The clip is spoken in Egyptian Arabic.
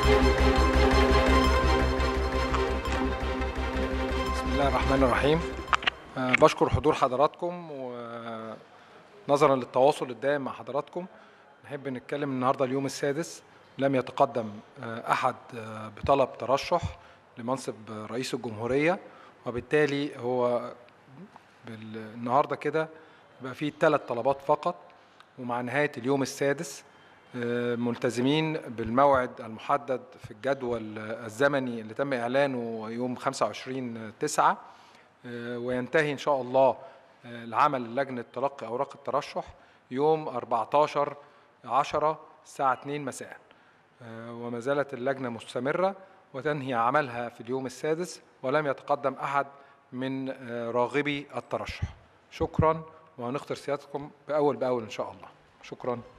بسم الله الرحمن الرحيم آه، بشكر حضور حضراتكم ونظرا للتواصل الدائم مع حضراتكم نحب نتكلم النهارده اليوم السادس لم يتقدم آه، احد آه، بطلب ترشح لمنصب رئيس الجمهوريه وبالتالي هو بال- النهارده كده بقى فيه ثلاث طلبات فقط ومع نهايه اليوم السادس آه، ملتزمين بالموعد المحدد في الجدول الزمني اللي تم اعلانه يوم 25 9 وينتهي ان شاء الله آه، العمل لجنه تلقي اوراق الترشح يوم 14 10 الساعه 2 مساء آه، وما زالت اللجنه مستمره وتنهي عملها في اليوم السادس ولم يتقدم احد من آه، راغبي الترشح شكرا وهنختار سيادتكم باول باول ان شاء الله شكرا